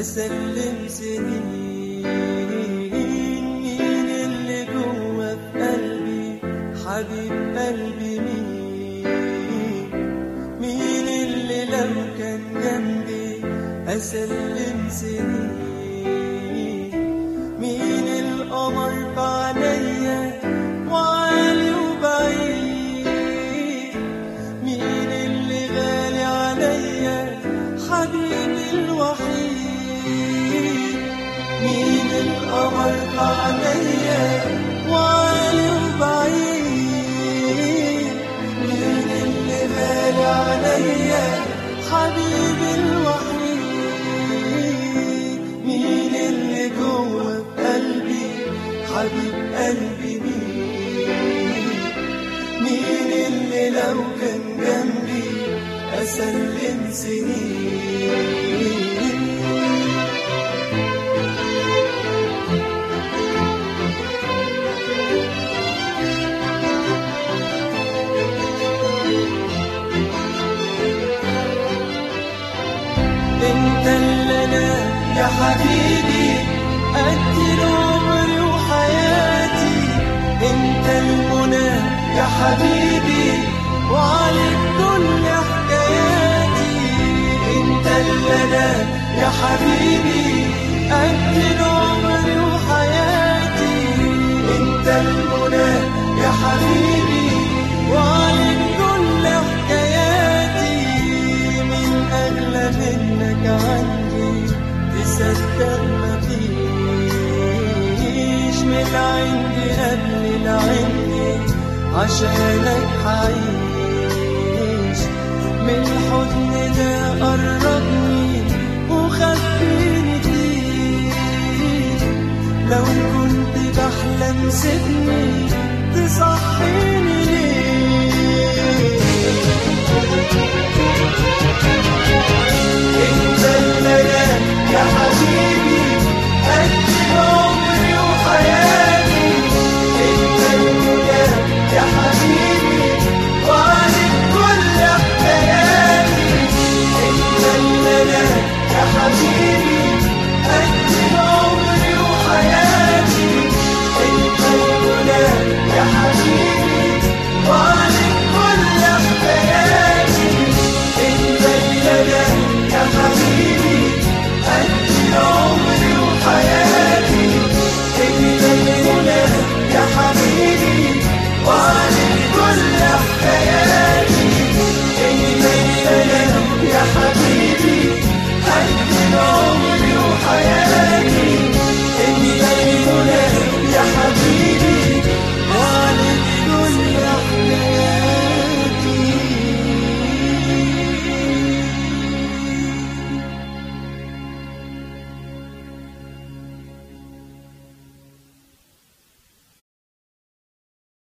أسلم سنين مين اللي جوه في قلبي حبيب قلبي مين مين اللي لو كان جنبي أسلم سنين مين القمر بعليا وعالي وبعيد مين اللي غالي عليا حبيبي الوحيد مين القمر عليا وعالي وبعيد مين اللي غالي عليا حبيبي الوحيد مين اللي جوه قلبي حبيب قلبي مين مين اللي لو كان جنبي أسلم سنين انت اللي انا يا حبيبي ادي عمري وحياتي انت المنى يا حبيبي وعليك كل حكاياتي انت اللي انا يا حبيبي ادي عمري وحياتي انت المنى يا حبيبي وعليك كل حكاياتي من أغلى منك عندي تصدق مفيش من عندي قبل العندي عشانك حعيش من الحضن ده قربني وخبيني فيه لو كنت بحلم سيبني تصحيني